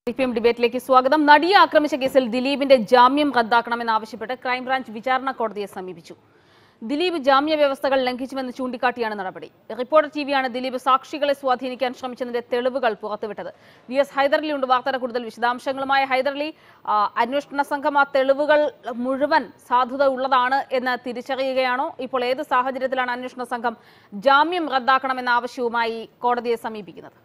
C P M ഡിബേറ്റിലേക്ക് സ്വാഗതം നടിയെ ആക്രമിച്ച കേസിൽ ദിലീപിന്റെ ജാമ്യം റദ്ദാക്കണമെന്നാവശ്യപ്പെട്ട് ക്രൈംബ്രാഞ്ച് വിചാരണ കോടതിയെ സമീപിച്ചു ദിലീപ് ജാമ്യ വ്യവസ്ഥകൾ ലംഘിച്ചുവെന്ന് ചൂണ്ടിക്കാട്ടിയാണ് നടപടി റിപ്പോർട്ടർ ടിവിയാണ് ദിലീപ് സാക്ഷികളെ സ്വാധീനിക്കാൻ ശ്രമിച്ചതിന്റെ തെളിവുകൾ പുറത്തുവിട്ടത് വി എസ് ഹൈദർലി ഉണ്ട് വാർത്തയുടെ കൂടുതൽ വിശദാംശങ്ങളുമായി ഹൈദർലി ആ, അന്വേഷണ സംഘം ആ തെളിവുകൾ മുഴുവൻ സാധുത ഉള്ളതാണ് എന്ന് തിരിച്ചറിയുകയാണോ ഇപ്പോൾ ഏത് സാഹചര്യത്തിലാണ് അന്വേഷണ സംഘം ജാമ്യം റദ്ദാക്കണമെന്ന ആവശ്യവുമായി കോടതിയെ സമീപിക്കുന്നത്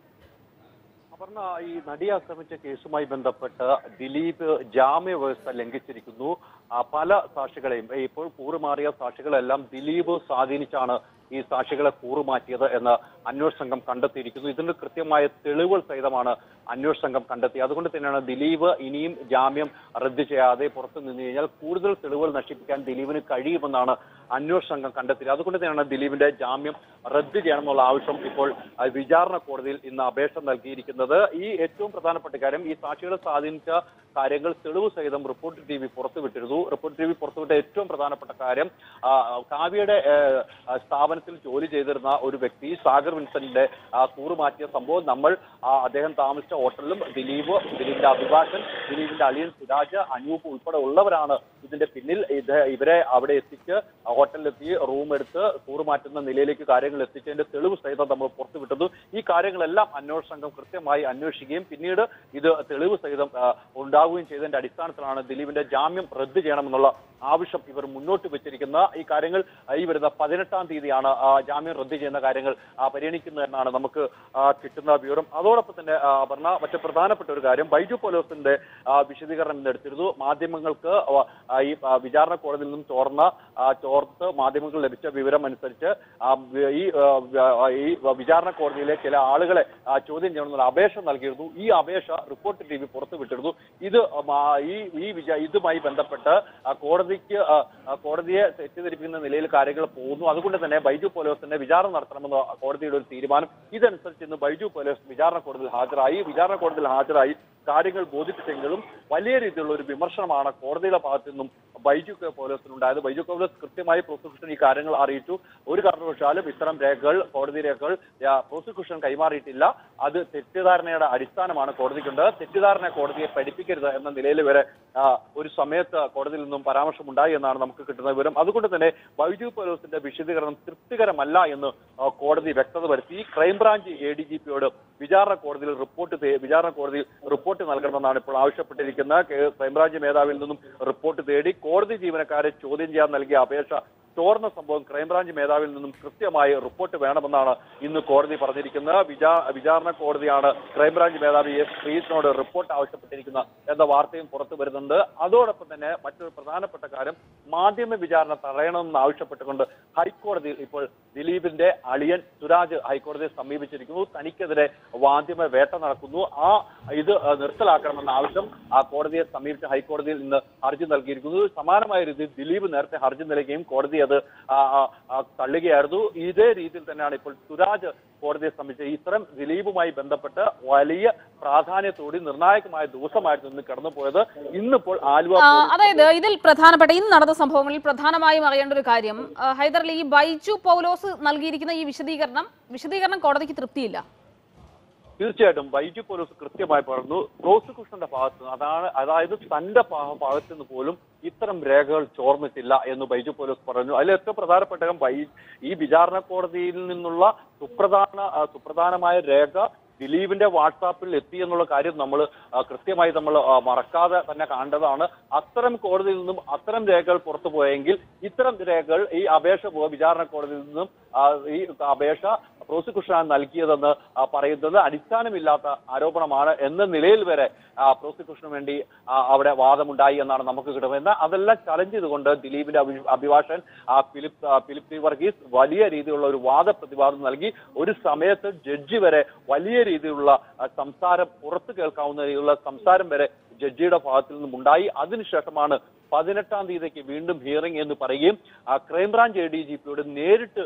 അപർണ ഈ നടിയെ ആക്രമിച്ച കേസുമായി ബന്ധപ്പെട്ട് ദിലീപ് ജാമ്യ വ്യവസ്ഥ ലംഘിച്ചിരിക്കുന്നു ആ, പല സാക്ഷികളെയും ഏ, ഇപ്പോൾ കൂറുമാറിയ സാക്ഷികളെല്ലാം ദിലീപ് സ്വാധീനിച്ചാണ് ഈ സാക്ഷികളെ കൂറുമാറ്റിയത് എന്ന് അന്വേഷണ സംഘം കണ്ടെത്തിയിരിക്കുന്നു ഇതിന്റെ കൃത്യമായ തെളിവുകൾ സഹിതമാണ് അന്വേഷണ സംഘം കണ്ടെത്തിയത് അതുകൊണ്ട് തന്നെയാണ് ദിലീപ് ഇനിയും ജാമ്യം റദ്ദ് ചെയ്യാതെ പുറത്തു നിന്ന് കഴിഞ്ഞാൽ കൂടുതൽ തെളിവുകൾ നശിപ്പിക്കാൻ ദിലീപിന് കഴിയുമെന്നാണ് അന്വേഷണ സംഘം കണ്ടെത്തിയത് അതുകൊണ്ട് തന്നെയാണ് ദിലീപിന്റെ ജാമ്യം റദ്ദ് ചെയ്യണമെന്നുള്ള ആവശ്യം ഇപ്പോൾ ആ, വിചാരണ കോടതിയിൽ ഇന്ന് അപേക്ഷ നൽകിയിരിക്കുന്നത് ഈ ഏറ്റവും പ്രധാനപ്പെട്ട കാര്യം ഈ സാക്ഷികളെ സ്വാധീനിച്ച കാര്യങ്ങൾ തെളിവ് സഹിതം റിപ്പോർട്ട് ടി വി പുറത്തുവിട്ടിരുന്നു റിപ്പോർട്ട് ടി വി പുറത്തുവിട്ട ഏറ്റവും പ്രധാനപ്പെട്ട കാര്യം ആ, കാവ്യയുടെ ഏ, ആ, സ്ഥാപനത്തിൽ ജോലി ചെയ്തിരുന്ന ഒരു വ്യക്തി സാഗർ വിൻസെന്റിന്റെ ആ, കൂറുമാറ്റിയ സംഭവം നമ്മൾ ആ, അദ്ദേഹം താമസിച്ച ഹോട്ടലിലും ദിലീപ് ദിലീപിന്റെ അഭിഭാഷകൻ ദിലീപിന്റെ അളിയൻ സുരാജ് അനൂപ് ഉൾപ്പെടെ ഉള്ളവരാണ് ഇതിന്റെ പിന്നിൽ ഇത് ഇവരെ അവിടെ എത്തിച്ച് ഹോട്ടലിലെത്തി റൂം എടുത്ത് കൂറുമാറ്റുന്ന നിലയിലേക്ക് കാര്യങ്ങൾ എത്തിച്ചതിന്റെ തെളിവ് സഹിതം നമ്മൾ പുറത്തുവിട്ടത് ഈ കാര്യങ്ങളെല്ലാം അന്വേഷണ സംഘം കൃത്യമായി അന്വേഷിക്കുകയും പിന്നീട് ഇത് തെളിവ് സഹിതം ആ, ഉണ്ടാവുകയും ചെയ്തതിന്റെ അടിസ്ഥാനത്തിലാണ് ദിലീപിന്റെ ജാമ്യം റദ്ദ് ചെയ്യണമെന്നുള്ള ആവശ്യം ഇവർ മുന്നോട്ട് വെച്ചിരിക്കുന്ന ഈ കാര്യങ്ങൾ ആ, ഈ വരുന്ന പതിനെട്ടാം തീയതിയാണ് ആ, ജാമ്യം റദ്ദ് ചെയ്യുന്ന കാര്യങ്ങൾ ആ, പരിഗണിക്കുന്നതെന്നാണ് നമുക്ക് ആ, കിട്ടുന്ന വിവരം അതോടൊപ്പം തന്നെ ആ, പറഞ്ഞ മറ്റു പ്രധാനപ്പെട്ട ഒരു കാര്യം ബൈജു പോലോസിന്റെ ആ, വിശദീകരണം ഇന്ന് എടുത്തിരുന്നു മാധ്യമങ്ങൾക്ക് ആ, ആ, ഈ ആ, വിചാരണ കോടതിയിൽ നിന്നും ചോർന്ന ആ, ചോർത്ത് മാധ്യമങ്ങൾ ലഭിച്ച വിവരം അനുസരിച്ച് ആ, വ- ഈ ആ, വ- ഈ വിചാരണ കോടതിയിലെ ചില ആളുകളെ ആ, ചോദ്യം ചെയ്യണമെന്നുള്ള അപേക്ഷ നൽകിയിരുന്നു ഈ അപേക്ഷ റിപ്പോർട്ട് ടി വി പുറത്തുവിട്ടിരുന്നു ഇത് മാ- ഈ ഈ വിചാ- ഇതുമായി ബന്ധപ്പെട്ട് ആ, കോടതിക്ക് ആ, ആ, കോടതിയെ തെറ്റിദ്ധരിപ്പിക്കുന്ന നിലയിൽ കാര്യങ്ങൾ പോകുന്നു അതുകൊണ്ട് തന്നെ ബൈജു പോലോസിന്റെ വിചാരണ നടത്തണമെന്ന് കോടതിയുടെ ഒരു തീരുമാനം ഇതനുസരിച്ച് ഇന്ന് ബൈജു പോലോസ് വിചാരണ കോടതിയിൽ ഹാജരായി വിചാരണ കോടതിയിൽ ഹാജരായി കാര്യങ്ങൾ ബോധിപ്പിച്ചെങ്കിലും വലിയ രീതിയിലുള്ള ഒരു വിമർശനമാണ് കോടതിയുടെ ഭാഗത്തു നിന്നും ബൈജു കെ പോലീസിനുണ്ടായത് ബൈജു കെ പോലീസ് കൃത്യമായി പ്രോസിക്യൂഷൻ ഈ കാര്യങ്ങൾ അറിയിച്ചു ഒരു കാരണവശാലും ഇത്തരം രേഖകൾ കോടതി രേഖകൾ ആ, പ്രോസിക്യൂഷൻ കൈമാറിയിട്ടില്ല അത് തെറ്റിദ്ധാരണയുടെ അടിസ്ഥാനമാണ് കോടതിക്കുണ്ട് തെറ്റിദ്ധാരണ കോടതിയെ പഠിപ്പിക്കരുത് എന്ന നിലയിൽ വരെ ആ, ഒരു സമയത്ത് കോടതിയിൽ നിന്നും പരാമർശമുണ്ടായി എന്നാണ് നമുക്ക് കിട്ടുന്ന വിവരം അതുകൊണ്ട് തന്നെ ബൈജു പോലീസിന്റെ വിശദീകരണം തൃപ്തികരമല്ല എന്ന് ആ, കോടതി വ്യക്തത വരുത്തി ക്രൈംബ്രാഞ്ച് എ ഡി ജി പിയോട് വിചാരണ കോടതിയിൽ റിപ്പോർട്ട് തേ- വിചാരണ കോടതിയിൽ റിപ്പോർട്ട് നൽകണമെന്നാണ് ഇപ്പോൾ ആവശ്യപ്പെട്ടിരിക്കുന്നത് കേ- ക്രൈംബ്രാഞ്ച് മേധാവിയിൽ നിന്നും റിപ്പോർട്ട് തേടി കോടതി ജീവനക്കാരെ ചോദ്യം ചെയ്യാൻ നൽകിയ അപേക്ഷ ചോർന്ന സംഭവം ക്രൈംബ്രാഞ്ച് മേധാവിൽ നിന്നും കൃത്യമായി റിപ്പോർട്ട് വേണമെന്നാണ് ഇന്ന് കോടതി പറഞ്ഞിരിക്കുന്നത് വിചാ വിചാരണ കോടതിയാണ് ക്രൈംബ്രാഞ്ച് മേധാവി എസ് ശ്രീജിനോട് റിപ്പോർട്ട് ആവശ്യപ്പെട്ടിരിക്കുന്ന എന്ന വാർത്തയും പുറത്തു വരുന്നുണ്ട് അതോടൊപ്പം തന്നെ മറ്റൊരു പ്രധാനപ്പെട്ട കാര്യം മാധ്യമ വിചാരണ തടയണമെന്ന് ആവശ്യപ്പെട്ടുകൊണ്ട് ഹൈക്കോടതിയിൽ ഇപ്പോൾ ദിലീപിന്റെ അളിയൻ സുരാജ് ഹൈക്കോടതിയെ സമീപിച്ചിരിക്കുന്നു തനിക്കെതിരെ മാധ്യമ വേട്ട നടക്കുന്നു ആ ഇത് ആ, നിർത്തലാക്കണമെന്ന ആവശ്യം ആ കോടതിയെ സമീപിച്ച ഹൈക്കോടതിയിൽ ഇന്ന് ഹർജി നൽകിയിരിക്കുന്നു സമാനമായ രീതിയിൽ ദിലീപ് നേരത്തെ ഹർജി നൽകുകയും കോടതി അത് ആ, ആ, ആ, തള്ളുകയായിരുന്നു ഇതേ രീതിയിൽ തന്നെയാണ് ഇപ്പോൾ സുരാജ് കോടതിയെ സമീപിച്ചത് ഇത്തരം ദിലീപുമായി ബന്ധപ്പെട്ട് വലിയ പ്രാധാന്യത്തോടെ നിർണായകമായ ദിവസമായിരുന്നു ഇന്ന് കടന്നുപോയത് ഇന്നിപ്പോൾ ആലുവ ആ, പോലീസ് അതായത് ഇതിൽ പ്രധാനപ്പെട്ട ഇന്ന് നടന്ന സംഭവങ്ങളിൽ പ്രധാനമായും അറിയേണ്ട ഒരു കാര്യം ആ, ഹൈദരലി ഈ ബൈജു പൗലോസ് നൽകിയിരിക്കുന്ന ഈ വിശദീകരണം വിശദീകരണം കോടതിക്ക് തൃപ്തിയില്ല തീർച്ചയായിട്ടും ബൈജു പോലീസ് കൃത്യമായി പറഞ്ഞു പ്രോസിക്യൂഷന്റെ ഭാഗത്ത് നിന്ന് അതാണ് അതായത് തന്റെ ഭാ- ഭാഗത്ത് നിന്ന് പോലും ഇത്തരം രേഖകൾ ചോർന്നിട്ടില്ല എന്ന് ബൈജു പോലീസ് പറഞ്ഞു അതിൽ ഏറ്റവും പ്രധാനപ്പെട്ട കാര്യം ബൈ ഈ വിചാരണ കോടതിയിൽ നിന്നുള്ള സുപ്രധാന ആ, സുപ്രധാനമായ രേഖ ദിലീപിന്റെ വാട്സാപ്പിൽ എത്തി എന്നുള്ള കാര്യം നമ്മൾ കൃത്യമായി നമ്മൾ മറക്കാതെ തന്നെ കാണേണ്ടതാണ് അത്തരം കോടതിയിൽ നിന്നും അത്തരം രേഖകൾ പുറത്തു പോയെങ്കിൽ ഇത്തരം രേഖകൾ ഈ അപേക്ഷ പോ- വിചാരണ കോടതിയിൽ നിന്നും ആ, ഈ അപേക്ഷ പ്രോസിക്യൂഷനാണ് നൽകിയതെന്ന് ആ, പറയുന്നത് അടിസ്ഥാനമില്ലാത്ത ആരോപണമാണ് എന്ന നിലയിൽ വരെ ആ, പ്രോസിക്യൂഷന് വേണ്ടി ആ, അവിടെ വാദമുണ്ടായി എന്നാണ് നമുക്ക് കിട്ടുന്നത് എന്നാൽ അതെല്ലാം ചലഞ്ച് ചെയ്തുകൊണ്ട് ദിലീപിന്റെ അഭി- അഭിഭാഷകൻ ആ, ഫിലിപ്പ് ആ, ഫിലിപ്പ് ടി വർഗീസ് വലിയ രീതിയിലുള്ള ഒരു വാദപ്രതിവാദം നൽകി ഒരു സമയത്ത് ജഡ്ജി വരെ വലിയ രീതിയിലുള്ള ആ, സംസാരം പുറത്തു കേൾക്കാവുന്ന രീതിയിലുള്ള സംസാരം വരെ ജഡ്ജിയുടെ ഭാഗത്തിൽ നിന്നും ഉണ്ടായി അതിനുശേഷമാണ് പതിനെട്ടാം തീയതിക്ക് വീണ്ടും ഹിയറിംഗ് എന്ന് പറയുകയും ആ ക്രൈംബ്രാഞ്ച് എ ഡി ജി പിയോട് നേരിട്ട്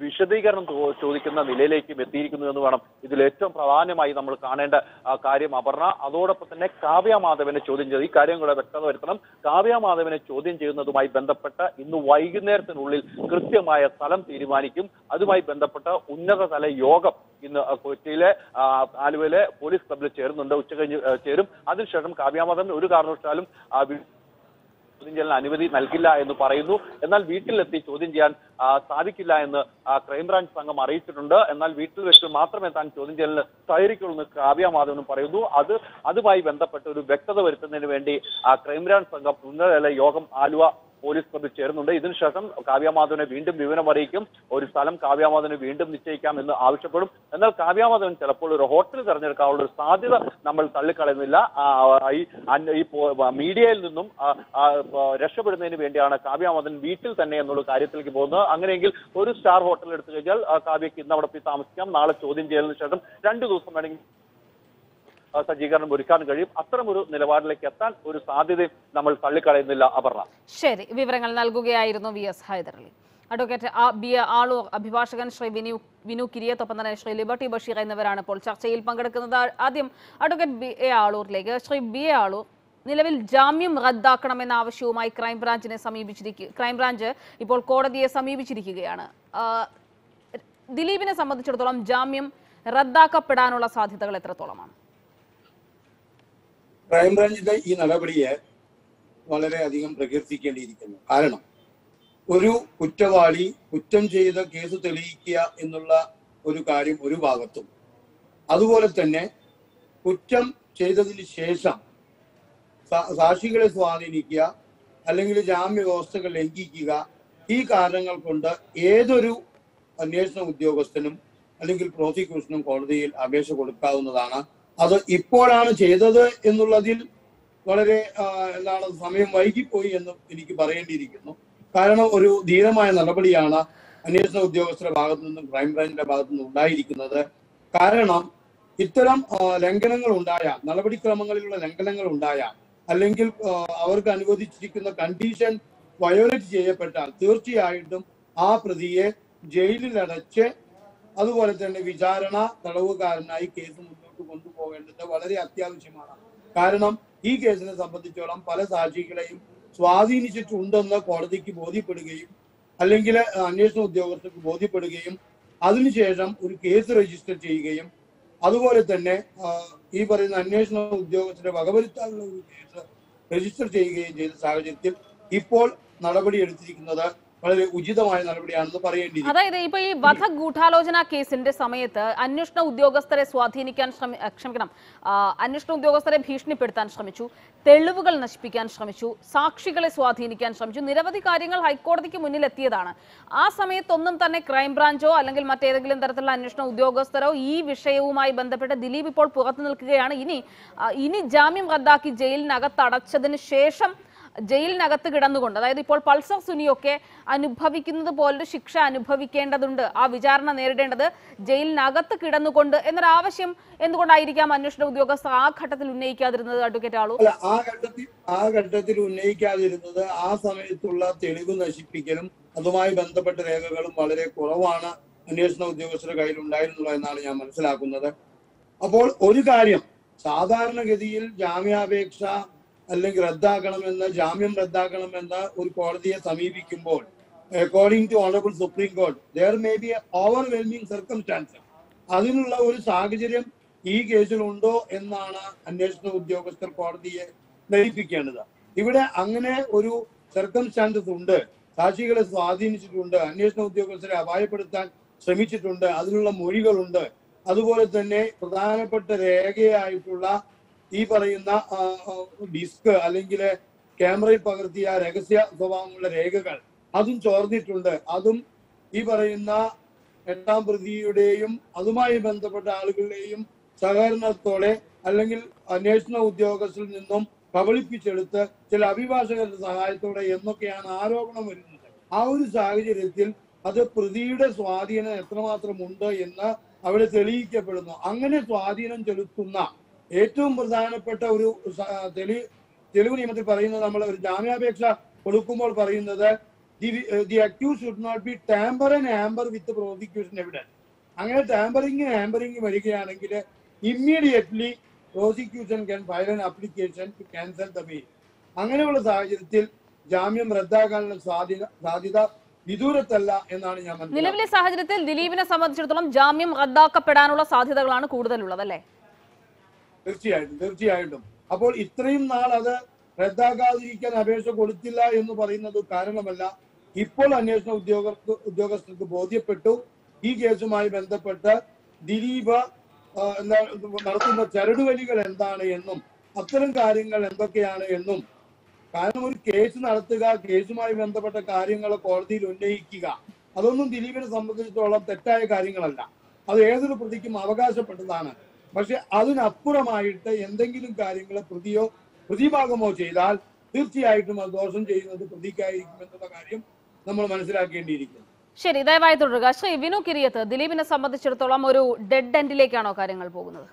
വിശദീകരണം ചോ- ചോദിക്കുന്ന നിലയിലേക്കും എത്തിയിരിക്കുന്നു എന്ന് വേണം ഇതിൽ ഏറ്റവും പ്രധാനമായി നമ്മൾ കാണേണ്ട ആ, കാര്യം അപർണ അതോടൊപ്പം തന്നെ കാവ്യ മാധവനെ ചോദ്യം ചെയ്ത് ഈ കാര്യം കൂടെ വ്യക്തത വരുത്തണം കാവ്യ മാധവനെ ചോദ്യം ചെയ്യുന്നതുമായി ബന്ധപ്പെട്ട് ഇന്ന് വൈകുന്നേരത്തിനുള്ളിൽ കൃത്യമായ സ്ഥലം തീരുമാനിക്കും അതുമായി ബന്ധപ്പെട്ട ഉന്നതതല യോഗം ഇന്ന് കൊച്ചിയിലെ ആ, ആലുവയിലെ പോലീസ് ക്ലബിൽ ചേരുന്നുണ്ട് ഉച്ചകഴിഞ്ഞ് ആ, ചേരും അതിനുശേഷം കാവ്യാമാധവൻ ഒരു കാരണവശാലും ആ, വി- ചോദ്യം ചെയ്യലിന് അനുമതി നൽകില്ല എന്ന് പറയുന്നു എന്നാൽ വീട്ടിലെത്തി ചോദ്യം ചെയ്യാൻ ആ, സാധിക്കില്ല എന്ന് ആ, ക്രൈംബ്രാഞ്ച് സംഘം അറിയിച്ചിട്ടുണ്ട് എന്നാൽ വീട്ടിൽ വെച്ച് മാത്രമേ താൻ ചോദ്യം ചെയ്യലിന് സഹകരിക്കുള്ളൂ എന്ന് കാവ്യ മാധവനും പറയുന്നു അത് അതുമായി ബന്ധപ്പെട്ട് ഒരു വ്യക്തത വരുത്തുന്നതിന് വേണ്ടി ആ, ക്രൈംബ്രാഞ്ച് സംഘം ഉന്നതതല യോഗം ആലുവ പോലീസ് ക്ലബിൽ ചേരുന്നുണ്ട് ഇതിനുശേഷം കാവ്യാമാധവനെ വീണ്ടും വിവരം അറിയിക്കും ഒരു സ്ഥലം കാവ്യാമാധവന് വീണ്ടും നിശ്ചയിക്കാം എന്ന് ആവശ്യപ്പെടും എന്നാൽ കാവ്യാമാധവൻ ചിലപ്പോൾ ഒരു ഹോട്ടൽ തിരഞ്ഞെടുക്കാനുള്ള ഒരു സാധ്യത നമ്മൾ തള്ളിക്കളയുന്നില്ല ആ, ഈ അന്യ- ഈ പോ- മീഡിയയിൽ നിന്നും ആ, ആ, പ- രക്ഷപ്പെടുന്നതിന് വേണ്ടിയാണ് കാവ്യാമാധവൻ വീട്ടിൽ തന്നെ എന്നുള്ള കാര്യത്തിലേക്ക് പോകുന്നത് അങ്ങനെയെങ്കിൽ ഒരു സ്റ്റാർ ഹോട്ടൽ എടുത്തു കഴിഞ്ഞാൽ ആ, കാവ്യക്ക് ഇന്ന് അവിടെ പോയി താമസിക്കാം നാളെ ചോദ്യം ചെയ്യലിന് ശേഷം രണ്ടു ദിവസം വേണമെങ്കിൽ ആ, സജ്ജീകരണം ഒരുക്കാൻ കഴിയും അത്തരമൊരു നിലപാടിലേക്ക് എത്താൻ ഒരു സാധ്യതയും നമ്മൾ തള്ളിക്കളയുന്നില്ല അപർണ ശരി വിവരങ്ങൾ നൽകുകയായിരുന്നു വി എസ് ഹൈദരലി അഡ്വക്കേറ്റ് ആ ബി എ ആളൂർ അഭിഭാഷകൻ ശ്രീ വിനു വിനു കിരിയത്തൊപ്പം തന്നെ ശ്രീ ലിബർട്ടി ബഷീർ എന്നിവരാണ് ഇപ്പോൾ ചർച്ചയിൽ പങ്കെടുക്കുന്നത് ആദ്യം അഡ്വക്കേറ്റ് ബി എ ആളൂരിലേക്ക് ശ്രീ ബി എ ആളൂർ നിലവിൽ ജാമ്യം റദ്ദാക്കണമെന്ന ആവശ്യവുമായി ക്രൈംബ്രാഞ്ചിനെ സമീപിച്ചിരിക്കുക ക്രൈംബ്രാഞ്ച് ഇപ്പോൾ കോടതിയെ സമീപിച്ചിരിക്കുകയാണ് ആ, ദിലീപിനെ സംബന്ധിച്ചിടത്തോളം ജാമ്യം റദ്ദാക്കപ്പെടാനുള്ള സാധ്യതകൾ എത്രത്തോളമാണ് ക്രൈംബ്രാഞ്ചിന്റെ ഈ നടപടിയെ വളരെയധികം പ്രകീർത്തിക്കേണ്ടിയിരിക്കുന്നു കാരണം ഒരു കുറ്റവാളി കുറ്റം ചെയ്ത കേസ് തെളിയിക്കുക എന്നുള്ള ഒരു കാര്യം ഒരു ഭാഗത്തും അതുപോലെ തന്നെ കുറ്റം ചെയ്തതിന് ശേഷം സാ- സാക്ഷികളെ സ്വാധീനിക്കുക അല്ലെങ്കിൽ ജാമ്യ വ്യവസ്ഥകൾ ലംഘിക്കുക ഈ കാരണങ്ങൾ കൊണ്ട് ഏതൊരു അന്വേഷണ ഉദ്യോഗസ്ഥനും അല്ലെങ്കിൽ പ്രോസിക്യൂഷനും കോടതിയിൽ അപേക്ഷ കൊടുക്കാവുന്നതാണ് അത് ഇപ്പോഴാണ് ചെയ്തത് എന്നുള്ളതിൽ വളരെ ആ, എന്താണ് സമയം വൈകിപ്പോയി എന്ന് എനിക്ക് പറയേണ്ടിയിരിക്കുന്നു കാരണം ഒരു ധീരമായ നടപടിയാണ് അന്വേഷണ ഉദ്യോഗസ്ഥരുടെ ഭാഗത്തു നിന്നും ക്രൈംബ്രാഞ്ചിന്റെ ഭാഗത്തു നിന്നും ഉണ്ടായിരിക്കുന്നത് കാരണം ഇത്തരം ആ, ലംഘനങ്ങൾ ഉണ്ടായ നടപടിക്രമങ്ങളിലുള്ള ലംഘനങ്ങൾ ഉണ്ടായ അല്ലെങ്കിൽ ആ, അവർക്ക് അനുവദിച്ചിരിക്കുന്ന കണ്ടീഷൻ വയോലേറ്റ് ചെയ്യപ്പെട്ടാൽ തീർച്ചയായിട്ടും ആ പ്രതിയെ ജയിലിൽ അടച്ച് അതുപോലെ തന്നെ വിചാരണ തടവുകാരനായി കേസ് മുന്നോട്ട് കൊണ്ടുപോകേണ്ടത് വളരെ അത്യാവശ്യമാണ് കാരണം ഈ കേസിനെ സംബന്ധിച്ചോളം പല സാക്ഷികളെയും സ്വാധീനിച്ചിട്ടുണ്ടെന്ന് കോടതിക്ക് ബോധ്യപ്പെടുകയും അല്ലെങ്കിൽ അന്വേഷണ ഉദ്യോഗസ്ഥർക്ക് ബോധ്യപ്പെടുകയും അതിനുശേഷം ഒരു കേസ് രജിസ്റ്റർ ചെയ്യുകയും അതുപോലെ തന്നെ ആ, ഈ പറയുന്ന അന്വേഷണ ഉദ്യോഗസ്ഥരെ വകവരുത്താനുള്ള ഒരു കേസ് രജിസ്റ്റർ ചെയ്യുകയും ചെയ്ത സാഹചര്യത്തിൽ ഇപ്പോൾ നടപടി എടുത്തിരിക്കുന്നത് വളരെ ഉചിതമായ നടപടിയാണെന്ന് പറയേണ്ടിയിരിക്കുന്നു അതായത് ഇപ്പൊ ഈ വധ ഗൂഢാലോചന കേസിന്റെ സമയത്ത് അന്വേഷണ ഉദ്യോഗസ്ഥരെ സ്വാധീനിക്കാൻ ശ്രമി അഹ് ക്ഷമിക്കണം ആ, അന്വേഷണ ഉദ്യോഗസ്ഥരെ ഭീഷണിപ്പെടുത്താൻ ശ്രമിച്ചു തെളിവുകൾ നശിപ്പിക്കാൻ ശ്രമിച്ചു സാക്ഷികളെ സ്വാധീനിക്കാൻ ശ്രമിച്ചു നിരവധി കാര്യങ്ങൾ ഹൈക്കോടതിക്ക് മുന്നിൽ എത്തിയതാണ് ആ സമയത്തൊന്നും തന്നെ ക്രൈംബ്രാഞ്ചോ അല്ലെങ്കിൽ മറ്റേതെങ്കിലും തരത്തിലുള്ള അന്വേഷണ ഉദ്യോഗസ്ഥരോ ഈ വിഷയവുമായി ബന്ധപ്പെട്ട് ദിലീപ് ഇപ്പോൾ പുറത്തു നിൽക്കുകയാണ് ഇനി ആ, ഇനി ജാമ്യം റദ്ദാക്കി ജയിലിനകത്ത് അടച്ചതിന് ശേഷം ജയിലിനകത്ത് കിടന്നുകൊണ്ട് അതായത് ഇപ്പോൾ പൾസർ സുനിയൊക്കെ അനുഭവിക്കുന്നത് പോലൊരു ശിക്ഷ അനുഭവിക്കേണ്ടതുണ്ട് ആ വിചാരണ നേരിടേണ്ടത് ജയിലിനകത്ത് കിടന്നുകൊണ്ട് എന്നൊരു ആവശ്യം എന്തുകൊണ്ടായിരിക്കാം അന്വേഷണ ഉദ്യോഗസ്ഥർ ആ ഘട്ടത്തിൽ ഉന്നയിക്കാതിരുന്നത് അഡ്വക്കേറ്റ് ആളു അല്ല ആ ഘട്ടത്തിൽ ആ ഘട്ടത്തിൽ ഉന്നയിക്കാതിരുന്നത് ആ സമയത്തുള്ള തെളിവ് നശിപ്പിക്കലും അതുമായി ബന്ധപ്പെട്ട രേഖകളും വളരെ കുറവാണ് അന്വേഷണ ഉദ്യോഗസ്ഥരുടെ കയ്യിൽ ഉണ്ടായിരുന്നുള്ളൂ എന്നാണ് ഞാൻ മനസ്സിലാക്കുന്നത് അപ്പോൾ ഒരു കാര്യം സാധാരണഗതിയിൽ ജാമ്യാപേക്ഷ അല്ലെങ്കിൽ റദ്ദാക്കണമെന്ന് ജാമ്യം റദ്ദാക്കണമെന്ന് ഒരു കോടതിയെ സമീപിക്കുമ്പോൾ according to honourable supreme court there may be overwhelming circumstance അതിനുള്ള ഒരു സാഹചര്യം ഈ കേസിലുണ്ടോ എന്നാണ് അന്വേഷണ ഉദ്യോഗസ്ഥർ കോടതിയെ ധരിപ്പിക്കേണ്ടത് ഇവിടെ അങ്ങനെ ഒരു സർക്കംസ്റ്റാൻസസ് ഉണ്ട് സാക്ഷികളെ സ്വാധീനിച്ചിട്ടുണ്ട് അന്വേഷണ ഉദ്യോഗസ്ഥരെ അപായപ്പെടുത്താൻ ശ്രമിച്ചിട്ടുണ്ട് അതിനുള്ള മൊഴികളുണ്ട് അതുപോലെ തന്നെ പ്രധാനപ്പെട്ട രേഖയായിട്ടുള്ള ഈ പറയുന്ന ആ, ആ, ഡിസ്ക് അല്ലെങ്കിൽ ക്യാമറയിൽ പകർത്തിയ രഹസ്യ സ്വഭാവമുള്ള രേഖകൾ അതും ചോർന്നിട്ടുണ്ട് അതും ഈ പറയുന്ന എട്ടാം പ്രതിയുടെയും അതുമായി ബന്ധപ്പെട്ട ആളുകളുടെയും സഹകരണത്തോടെ അല്ലെങ്കിൽ അന്വേഷണ ഉദ്യോഗസ്ഥരിൽ നിന്നും കബളിപ്പിച്ചെടുത്ത് ചില അഭിഭാഷകരുടെ സഹായത്തോടെ എന്നൊക്കെയാണ് ആരോപണം വരുന്നത് ആ ഒരു സാഹചര്യത്തിൽ അത് പ്രതിയുടെ സ്വാധീനം എത്രമാത്രം ഉണ്ട് എന്ന് അവിടെ തെളിയിക്കപ്പെടുന്നു അങ്ങനെ സ്വാധീനം ചെലുത്തുന്ന ഏറ്റവും പ്രധാനപ്പെട്ട ഒരു സ- തെളി തെളിവ് നിയമത്തിൽ പറയുന്നത് നമ്മൾ ഒരു ജാമ്യാപേക്ഷ കൊടുക്കുമ്പോൾ പറയുന്നത് the the accused should not be tamper and hamper with prosecution evidence അങ്ങനെ ടാമ്പറിംഗ് ആംബറിംഗ് വരികയാണെങ്കിൽ immediately prosecution can file an application to cancel the bail അങ്ങനെയുള്ള സാഹചര്യത്തിൽ ജാമ്യം റദ്ദാക്കാനുള്ള സാധ്യത സാധ്യത വിദൂരത്തല്ല എന്നാണ് ഞാൻ മനസ്സിലാക്കുന്നത് നിലവിലെ സാഹചര്യത്തിൽ ദിലീപിനെ സംബന്ധിച്ചിടത്തോളം ജാമ്യം റദ്ദാക്കപ്പെടാനുള്ള സാധ്യതകളാണ് കൂടുതലുള്ളത് അല്ലേ തീർച്ചയായിട്ടും തീർച്ചയായിട്ടും അപ്പോൾ ഇത്രയും നാൾ അത് റദ്ദാക്കാതിരിക്കാൻ അപേക്ഷ കൊടുത്തില്ല എന്ന് പറയുന്നത് കാരണമല്ല ഇപ്പോൾ അന്വേഷണ ഉദ്യോഗസ്ഥർക്ക് ഉദ്യോഗസ്ഥർക്ക് ബോധ്യപ്പെട്ടു ഈ കേസുമായി ബന്ധപ്പെട്ട് ദിലീപ് ആ, എന്താ നടത്തുന്ന ചരടുവലികൾ എന്താണ് എന്നും അത്തരം കാര്യങ്ങൾ എന്തൊക്കെയാണ് എന്നും കാരണം ഒരു കേസ് നടത്തുക കേസുമായി ബന്ധപ്പെട്ട കാര്യങ്ങൾ കോടതിയിൽ ഉന്നയിക്കുക അതൊന്നും ദിലീപിനെ സംബന്ധിച്ചിടത്തോളം തെറ്റായ കാര്യങ്ങളല്ല അത് ഏതൊരു പ്രതിക്കും അവകാശപ്പെട്ടതാണ് പക്ഷെ അതിനപ്പുറമായിട്ട് എന്തെങ്കിലും കാര്യങ്ങൾ പ്രതിയോ പ്രതിഭാഗമോ ചെയ്താൽ തീർച്ചയായിട്ടും അത് ദോഷം ചെയ്യുന്നത് പ്രതിക്കായിരിക്കും എന്നുള്ള കാര്യം നമ്മൾ മനസ്സിലാക്കേണ്ടിയിരിക്കുന്നു ശരി ദയവായി തുടരുക ശ്രീ വിനു കിരിയത്ത് ദിലീപിനെ സംബന്ധിച്ചിടത്തോളം ഒരു ഡെഡ് എൻഡിലേക്കാണോ കാര്യങ്ങൾ പോകുന്നത്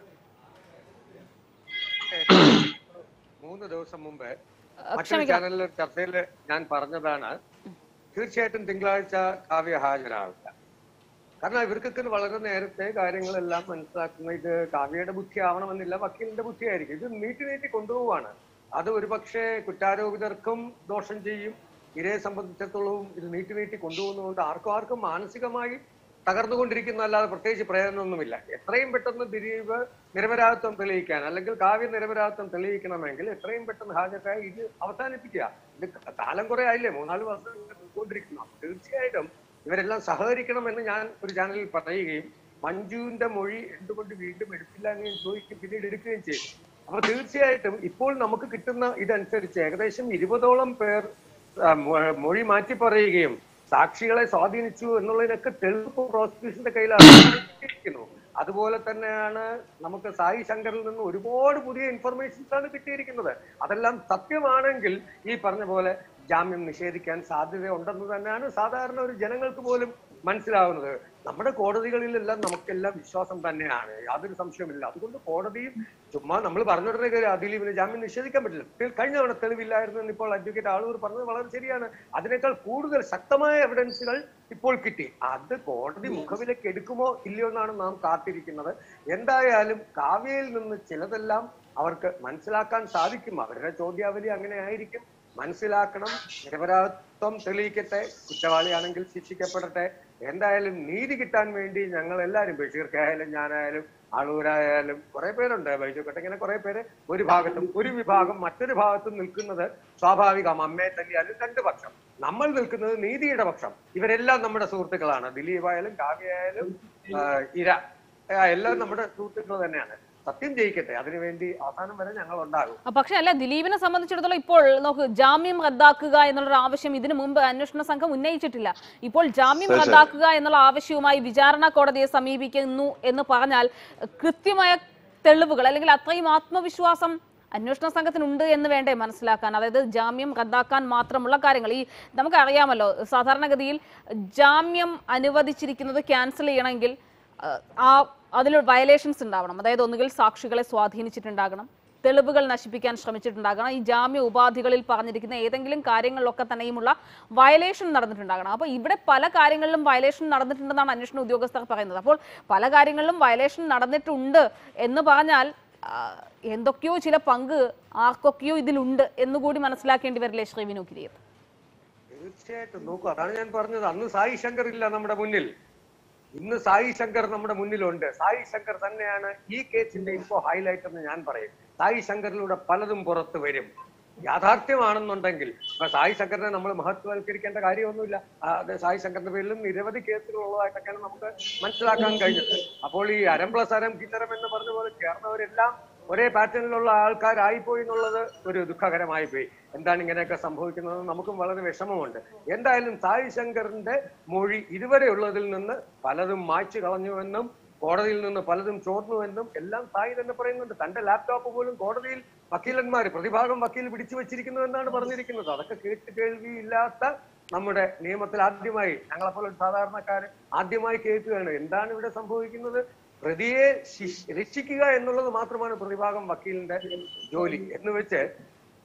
മൂന്ന് ദിവസം മുമ്പ് അഹ് മറ്റൊരു ക്ഷമിക്കണം ചാനലിൽ ചർച്ചയിൽ ഞാൻ പറഞ്ഞതാണ് തീർച്ചയായിട്ടും തിങ്കളാഴ്ച കാവ്യ ഹാജരാവില്ല കാരണം ഇവർക്കൊക്കെ വളരെ നേരത്തെ കാര്യങ്ങളെല്ലാം മനസ്സിലാക്കുന്ന ഇത് കാവ്യയുടെ ബുദ്ധി ആവണമെന്നില്ല വക്കീലിന്റെ ബുദ്ധിയായിരിക്കും ഇത് നീട്ടി നീട്ടി കൊണ്ടുപോവാണ് അത് ഒരുപക്ഷെ കുറ്റാരോപിതർക്കും ദോഷം ചെയ്യും ഇരയെ സംബന്ധിച്ചിടത്തോളം ഇത് നീട്ടി നീട്ടി കൊണ്ടുപോകുന്നതുകൊണ്ട് ആർക്കും ആർക്കും മാനസികമായി തകർന്നുകൊണ്ടിരിക്കുന്ന അല്ലാതെ പ്രത്യേകിച്ച് പ്രയോജനമൊന്നുമില്ല എത്രയും പെട്ടെന്ന് ദിലീപ് നിരപരാധിത്വം തെളിയിക്കാൻ അല്ലെങ്കിൽ കാവ്യ നിരപരാധിത്വം തെളിയിക്കണമെങ്കിൽ എത്രയും പെട്ടെന്ന് ഹാജരായി ഇത് അവസാനിപ്പിക്കുക ഇത് കാലം കുറെ ആയില്ലേ മൂന്നാല് വർഷം പോയിക്കൊണ്ടിരിക്കുന്നു അപ്പൊ തീർച്ചയായിട്ടും ഇവരെല്ലാം സഹകരിക്കണമെന്ന് ഞാൻ ഒരു ചാനലിൽ പറയുകയും മഞ്ജുവിന്റെ മൊഴി എന്തുകൊണ്ട് വീണ്ടും എടുത്തില്ല എന്ന് ഞാൻ ചോദിക്കും പിന്നീട് എടുക്കുകയും ചെയ്തു അപ്പൊ തീർച്ചയായിട്ടും ഇപ്പോൾ നമുക്ക് കിട്ടുന്ന ഇതനുസരിച്ച് ഏകദേശം ഇരുപതോളം പേർ ആ, മൊ- മൊഴി മാറ്റി പറയുകയും സാക്ഷികളെ സ്വാധീനിച്ചു എന്നുള്ളതിനൊക്കെ തെളിവ് പ്രോസിക്യൂഷന്റെ കയ്യിലാണ് അതുപോലെ തന്നെയാണ് നമുക്ക് സായി ശങ്കറിൽ നിന്ന് ഒരുപാട് പുതിയ ഇൻഫർമേഷൻസ് ആണ് കിട്ടിയിരിക്കുന്നത് അതെല്ലാം സത്യമാണെങ്കിൽ ഈ പറഞ്ഞ പോലെ ജാമ്യം നിഷേധിക്കാൻ സാധ്യത ഉണ്ടെന്ന് തന്നെയാണ് സാധാരണ ഒരു ജനങ്ങൾക്ക് പോലും മനസ്സിലാവുന്നത് നമ്മുടെ കോടതികളിലെല്ലാം നമുക്കെല്ലാം വിശ്വാസം തന്നെയാണ് യാതൊരു സംശയമില്ല അതുകൊണ്ട് കോടതിയും ചുമ്മാ നമ്മൾ പറഞ്ഞുടനെ ദിലീപിന് ജാമ്യം നിഷേധിക്കാൻ പറ്റില്ല തെ- കഴിഞ്ഞ തവണ തെളിവില്ലായിരുന്നു എന്ന് ഇപ്പോൾ അഡ്വക്കേറ്റ് ആളൂർ പറഞ്ഞത് വളരെ ശരിയാണ് അതിനേക്കാൾ കൂടുതൽ ശക്തമായ എവിഡൻസുകൾ ഇപ്പോൾ കിട്ടി അത് കോടതി മുഖവിലേക്ക് എടുക്കുമോ ഇല്ലയോ എന്നാണ് നാം കാത്തിരിക്കുന്നത് എന്തായാലും കാവ്യയിൽ നിന്ന് ചിലതെല്ലാം അവർക്ക് മനസ്സിലാക്കാൻ സാധിക്കും അവരുടെ ചോദ്യാവലി അങ്ങനെ ആയിരിക്കും മനസ്സിലാക്കണം നിരപരാധിത്വം തെളിയിക്കട്ടെ കുറ്റവാളിയാണെങ്കിൽ ശിക്ഷിക്കപ്പെടട്ടെ എന്തായാലും നീതി കിട്ടാൻ വേണ്ടി ഞങ്ങൾ എല്ലാവരും ബഷീർക്കായാലും ഞാനായാലും ആളൂരായാലും കുറെ പേരുണ്ട് ബൈജു ഇങ്ങനെ കുറെ പേര് ഒരു ഭാഗത്തും ഒരു വിഭാഗം മറ്റൊരു ഭാഗത്തും നിൽക്കുന്നത് സ്വാഭാവികം അമ്മയെ തല്ലിയാലും രണ്ട് പക്ഷം നമ്മൾ നിൽക്കുന്നത് നീതിയുടെ പക്ഷം ഇവരെല്ലാം നമ്മുടെ സുഹൃത്തുക്കളാണ് ദിലീപായാലും കാവ്യയായാലും ആ, ഇര ആ, എല്ലാം നമ്മുടെ സുഹൃത്തുക്കൾ തന്നെയാണ് സത്യം ജയിക്കട്ടെ അതിനുവേണ്ടി അവസാനം വരെ ഞങ്ങൾ ഉണ്ടാകും ആ, പക്ഷേ അല്ല ദിലീപിനെ സംബന്ധിച്ചിടത്തോളം ഇപ്പോൾ നോക്ക് ജാമ്യം റദ്ദാക്കുക എന്നുള്ളൊരു ആവശ്യം ഇതിനു മുമ്പ് അന്വേഷണ സംഘം ഉന്നയിച്ചിട്ടില്ല ഇപ്പോൾ ജാമ്യം റദ്ദാക്കുക എന്നുള്ള ആവശ്യവുമായി വിചാരണ കോടതിയെ സമീപിക്കുന്നു എന്ന് പറഞ്ഞാൽ കൃത്യമായ തെളിവുകൾ അല്ലെങ്കിൽ അത്രയും ആത്മവിശ്വാസം അന്വേഷണ സംഘത്തിനുണ്ട് എന്ന് വേണ്ടേ മനസ്സിലാക്കാൻ അതായത് ജാമ്യം റദ്ദാക്കാൻ മാത്രമുള്ള കാര്യങ്ങൾ ഈ നമുക്കറിയാമല്ലോ സാധാരണഗതിയിൽ ജാമ്യം അനുവദിച്ചിരിക്കുന്നത് ക്യാൻസൽ ചെയ്യണമെങ്കിൽ അഹ് ആ അതിൽ വയലേഷൻസ് ഉണ്ടാവണം അതായത് ഒന്നുകിൽ സാക്ഷികളെ സ്വാധീനിച്ചിട്ടുണ്ടാകണം തെളിവുകൾ നശിപ്പിക്കാൻ ശ്രമിച്ചിട്ടുണ്ടാകണം ഈ ജാമ്യ ഉപാധികളിൽ പറഞ്ഞിരിക്കുന്ന ഏതെങ്കിലും കാര്യങ്ങളിലൊക്കെ തന്നെയുമുള്ള വയലേഷൻ നടന്നിട്ടുണ്ടാകണം അപ്പോൾ ഇവിടെ പല കാര്യങ്ങളിലും വയലേഷൻ നടന്നിട്ടുണ്ടെന്നാണ് അന്വേഷണ ഉദ്യോഗസ്ഥർ പറയുന്നത് അപ്പോൾ പല കാര്യങ്ങളിലും വയലേഷൻ നടന്നിട്ടുണ്ട് എന്ന് പറഞ്ഞാൽ ആ, എന്തൊക്കെയോ ചില പങ്ക് ആർക്കൊക്കെയോ ഇതിലുണ്ട് എന്നുകൂടി മനസ്സിലാക്കേണ്ടി വരില്ലേ ശ്രീ വിനു കിരിയത്ത് തീർച്ചയായിട്ടും നോക്കൂ അതാണ് ഞാൻ പറഞ്ഞത് അന്ന് സായി ശങ്കർ ഇല്ല നമ്മുടെ മുന്നിൽ ഇന്ന് സായി ശങ്കർ നമ്മുടെ മുന്നിലുണ്ട് സായി ശങ്കർ തന്നെയാണ് ഈ കേസിന്റെ ഇപ്പോ ഹൈലൈറ്റ് എന്ന് ഞാൻ പറയും സായി ശങ്കറിലൂടെ പലതും പുറത്തു വരും യാഥാർത്ഥ്യമാണെന്നുണ്ടെങ്കിൽ ഇപ്പൊ സായി ശങ്കറിനെ നമ്മൾ മഹത്വവൽക്കരിക്കേണ്ട കാര്യമൊന്നുമില്ല ആ, അത് സായി ശങ്കറിന്റെ പേരിലും നിരവധി കേസുകൾ ഉള്ളതായിട്ടൊക്കെയാണ് നമുക്ക് മനസ്സിലാക്കാൻ കഴിഞ്ഞത് അപ്പോൾ ഈ അരം പ്ലസ് അരം കിന്നരം എന്ന് പറഞ്ഞ പോലെ ചേർന്നവരെല്ലാം ഒരേ പാറ്റേണിലുള്ള ആൾക്കാരായിപ്പോയി എന്നുള്ളത് ഒരു ദുഃഖകരമായി പോയി എന്താണ് ഇങ്ങനെയൊക്കെ സംഭവിക്കുന്നത് നമുക്കും വളരെ വിഷമമുണ്ട് എന്തായാലും സായി ശങ്കറിന്റെ മൊഴി ഇതുവരെ ഉള്ളതിൽ നിന്ന് പലതും മായ്ച്ചു കളഞ്ഞുവെന്നും കോടതിയിൽ നിന്ന് പലതും ചോർന്നുവെന്നും എല്ലാം സായി തന്നെ പറയുന്നുണ്ട് തന്റെ ലാപ്ടോപ്പ് പോലും കോടതിയിൽ വക്കീലന്മാർ പ്രതിഭാഗം വക്കീൽ പിടിച്ചു വെച്ചിരിക്കുന്നു എന്നാണ് പറഞ്ഞിരിക്കുന്നത് അതൊക്കെ കേട്ട് കേൾവിയില്ലാത്ത നമ്മുടെ നിയമത്തിൽ ആദ്യമായി ഞങ്ങളെപ്പോലെ സാധാരണക്കാർ ആദ്യമായി കേൾക്കുകയാണ് എന്താണ് ഇവിടെ സംഭവിക്കുന്നത് പ്രതിയെ ശിക്ഷ- രക്ഷിക്കുക എന്നുള്ളത് മാത്രമാണ് പ്രതിഭാഗം വക്കീലിന്റെ ജോലി എന്ന് വെച്ച്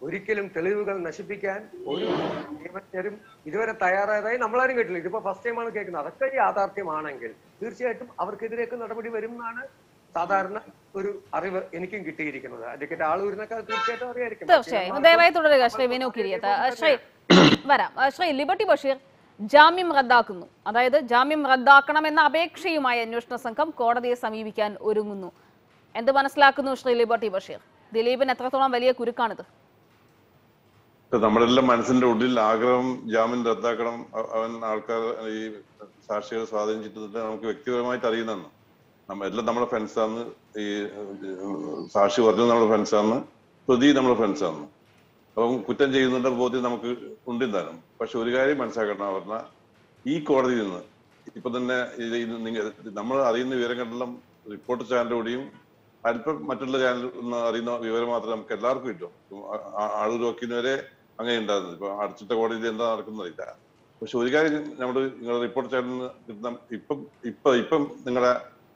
ഒരിക്കലും തെളിവുകൾ നശിപ്പിക്കാൻ ഒരു നിയമജ്ഞരും ഇതുവരെ തയ്യാറായതായി നമ്മളാരും കേട്ടില്ല ഇതിപ്പോ ഫസ്റ്റ് ടൈമാണ് കേൾക്കുന്നത് അതൊക്കെ യാഥാർത്ഥ്യമാണെങ്കിൽ തീർച്ചയായിട്ടും അവർക്കെതിരെയൊക്കെ നടപടി വരും എന്നാണ് സാധാരണ ഒരു അറിവ് എനിക്കും കിട്ടിയിരിക്കുന്നത് അഡ്വക്കേറ്റ് ആളൂരിനൊക്കെ അത് തീർച്ചയായിട്ടും അറിയായിരിക്കും തീർച്ചയായും ദയവായി തുടരുക ശ്രീ വിനു കിരിയത്ത് ആ, ശ്രീ വരാം ആ, ശ്രീ ലിബർട്ടി ബഷീർ ജാമ്യം റദ്ദാക്കുന്നു അതായത് ജാമ്യം റദ്ദാക്കണമെന്ന അപേക്ഷയുമായി അന്വേഷണ സംഘം കോടതിയെ സമീപിക്കാൻ ഒരുങ്ങുന്നു എന്ത് മനസ്സിലാക്കുന്നു ശ്രീ ലിബർട്ടി ബഷീർ ദിലീപിന് എത്രത്തോളം വലിയ കുരുക്കാണിത് ഇപ്പൊ നമ്മളെല്ലാം മനസ്സിന്റെ ഉള്ളിൽ ആഗ്രഹം ജാമ്യം റദ്ദാക്കണം അ- അവൻ ആൾക്കാർ ഈ സാക്ഷികളെ സ്വാധീനിച്ചിട്ടുണ്ട് നമുക്ക് വ്യക്തിപരമായിട്ട് അറിയുന്നതാണ് നമ്മ എല്ലാം നമ്മുടെ ഫ്രണ്ട്സാണ് ഈ ഏഹ്, സാക്ഷി പറഞ്ഞത് നമ്മുടെ ഫ്രണ്ട്സാണ് പ്രതി നമ്മുടെ ഫ്രണ്ട്സാണ് അപ്പം കുറ്റം ചെയ്യുന്നുണ്ട് ബോധ്യം നമുക്ക് ഉണ്ടെന്താനും പക്ഷെ ഒരു കാര്യം മനസ്സിലാക്കണം പറഞ്ഞ ഈ കോടതിയിൽ നിന്ന് ഇപ്പൊ തന്നെ ഇത് ഇത് നിങ്ങ- നമ്മൾ അറിയുന്ന വിവരങ്ങളെല്ലാം റിപ്പോർട്ട് ചാനലിലൂടെയും അല്പം മറ്റുള്ള ചാനൽ അറിയുന്ന വിവരം മാത്രമേ നമുക്ക് എല്ലാവർക്കും കിട്ടും ഇപ്പം ആ- ആ- ആളൂർ വക്കീലിന് വരെ അങ്ങനെ ഉണ്ടായിരുന്നു ഇപ്പൊ അടച്ചിട്ട കോടതിയിൽ എന്താ നടക്കുന്നറിയില്ല പക്ഷെ ഒരു കാര്യം നമ്മുടെ നിങ്ങളുടെ റിപ്പോർട്ട് ചാനലിന് കിട്ടുന്ന ഇപ്പം ഇപ്പൊ ഇപ്പം നിങ്ങളുടെ